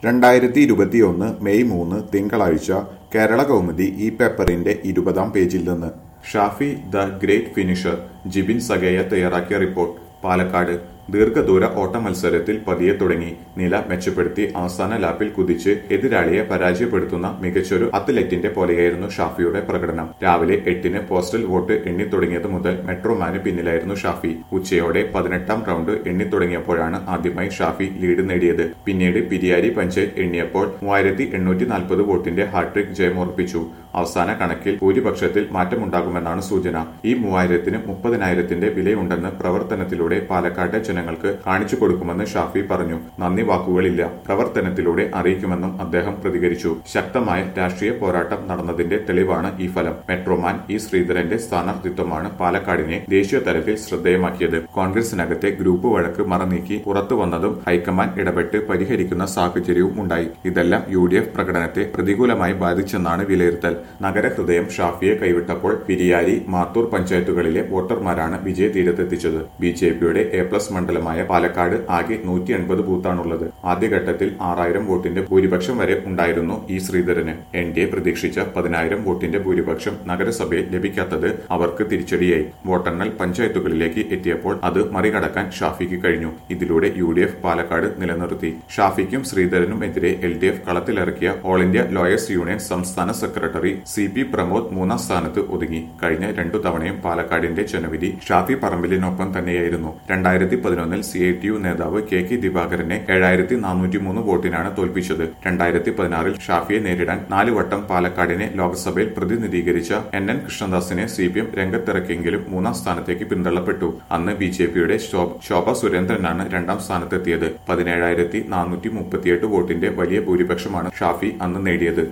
രണ്ടായിരത്തി ഇരുപത്തിയൊന്ന് മെയ് മൂന്ന് തിങ്കളാഴ്ച കേരള കൗമുദി ഈ പേപ്പറിന്റെ ഇരുപതാം പേജിൽ നിന്ന് Shafi the great finisher Jibin സഗേയ തയ്യാറാക്കിയ റിപ്പോർട്ട് പാലക്കാട് ദീർഘദൂര ഓട്ട മത്സരത്തിൽ പതിയെ തുടങ്ങി നില മെച്ചപ്പെടുത്തി അവസാന ലാപ്പിൽ കുതിച്ച് എതിരാളിയെ പരാജയപ്പെടുത്തുന്ന മികച്ചൊരു അത്ലറ്റിന്റെ പോലെയായിരുന്നു ഷാഫിയുടെ പ്രകടനം രാവിലെ എട്ടിന് പോസ്റ്റൽ വോട്ട് എണ്ണി തുടങ്ങിയത് മുതൽ മെട്രോമാന് പിന്നിലായിരുന്നു ഷാഫി ഉച്ചയോടെ പതിനെട്ടാം റൗണ്ട് എണ്ണി തുടങ്ങിയപ്പോഴാണ് ആദ്യമായി ഷാഫി ലീഡ് നേടിയത് പിന്നീട് പിരിയാരി പഞ്ചായത്ത് എണ്ണിയപ്പോൾ മൂവായിരത്തി എണ്ണൂറ്റി നാൽപ്പത് വോട്ടിന്റെ ഹാട്രിക് ജയം ഉറപ്പിച്ചു അവസാന കണക്കിൽ ഭൂരിപക്ഷത്തിൽ മാറ്റമുണ്ടാകുമെന്നാണ് സൂചന ഈ മൂവായിരത്തിന് മുപ്പതിനായിരത്തിന്റെ വിലയുണ്ടെന്ന് പ്രവർത്തനത്തിലൂടെ പാലക്കാട്ടെ ജനങ്ങൾക്ക് കാണിച്ചു കൊടുക്കുമെന്ന് ഷാഫി പറഞ്ഞു നന്ദി വാക്കുകളില്ല പ്രവർത്തനത്തിലൂടെ അറിയിക്കുമെന്നും അദ്ദേഹം പ്രതികരിച്ചു ശക്തമായ രാഷ്ട്രീയ പോരാട്ടം നടന്നതിന്റെ തെളിവാണ് ഈ ഫലം മെട്രോമാൻ ഇ ശ്രീധരന്റെ സ്ഥാനാർത്ഥിത്വമാണ് പാലക്കാടിനെ ദേശീയ തലത്തിൽ ശ്രദ്ധേയമാക്കിയത് കോൺഗ്രസിനകത്തെ ഗ്രൂപ്പ് വഴക്ക് മറനീക്കി പുറത്തു വന്നതും ഹൈക്കമാൻഡ് ഇടപെട്ട് പരിഹരിക്കുന്ന സാഹചര്യവും ഉണ്ടായി ഇതെല്ലാം യു ഡി എഫ് പ്രകടനത്തെ പ്രതികൂലമായി ബാധിച്ചെന്നാണ് വിലയിരുത്തൽ നഗരഹൃദയം ഷാഫിയെ കൈവിട്ടപ്പോൾ പിരിയാരി മാത്തൂർ പഞ്ചായത്തുകളിലെ വോട്ടർമാരാണ് വിജയ തീരത്തെത്തിച്ചത് ബി ജെ പിയുടെ എ പ്ലസ് മണ്ഡലമായ പാലക്കാട് ആകെ നൂറ്റി എൺപത് ബൂത്താണുള്ളത് ആദ്യഘട്ടത്തിൽ ആറായിരം വോട്ടിന്റെ ഭൂരിപക്ഷം വരെ ഉണ്ടായിരുന്നു ഇ ശ്രീധരന് എൻ ഡി എ പ്രതീക്ഷിച്ച പതിനായിരം വോട്ടിന്റെ ഭൂരിപക്ഷം നഗരസഭയിൽ ലഭിക്കാത്തത് അവർക്ക് തിരിച്ചടിയായി വോട്ടെണ്ണൽ പഞ്ചായത്തുകളിലേക്ക് എത്തിയപ്പോൾ അത് മറികടക്കാൻ ഷാഫിക്ക് കഴിഞ്ഞു ഇതിലൂടെ യു ഡി എഫ് പാലക്കാട് നിലനിർത്തി ഷാഫിക്കും ശ്രീധരനും എതിരെ എൽ ഡി എഫ് കളത്തിലിറക്കിയ ഓൾ ഇന്ത്യ ലോയേഴ്സ് യൂണിയൻ സംസ്ഥാന സെക്രട്ടറി സി പി പ്രമോദ് മൂന്നാം സ്ഥാനത്ത് ഒതുങ്ങി കഴിഞ്ഞ രണ്ടു തവണയും പാലക്കാടിന്റെ ജനവിധി ഷാഫി പറമ്പിലിനൊപ്പം തന്നെയായിരുന്നു രണ്ടായിരത്തി പതിനൊന്നിൽ സി ഐ ടി യു നേതാവ് കെ കെ ദിവാകരനെ ഏഴായിരത്തി നാനൂറ്റി മൂന്ന് വോട്ടിനാണ് തോൽപ്പിച്ചത് രണ്ടായിരത്തി പതിനാറിൽ ഷാഫിയെ നേരിടാൻ നാല് വട്ടം പാലക്കാടിനെ ലോക്സഭയിൽ പ്രതിനിധീകരിച്ച എൻ എൻ കൃഷ്ണദാസിനെ സി പി എം രംഗത്തിറക്കിയെങ്കിലും മൂന്നാം സ്ഥാനത്തേക്ക് പിന്തള്ളപ്പെട്ടു അന്ന് ബി ജെ പിയുടെ ശോഭ സുരേന്ദ്രനാണ് രണ്ടാം സ്ഥാനത്തെത്തിയത് പതിനേഴായിരത്തി നാനൂറ്റി മുപ്പത്തിയെട്ട് വോട്ടിന്റെ വലിയ ഭൂരിപക്ഷമാണ് ഷാഫി അന്ന് നേടിയത്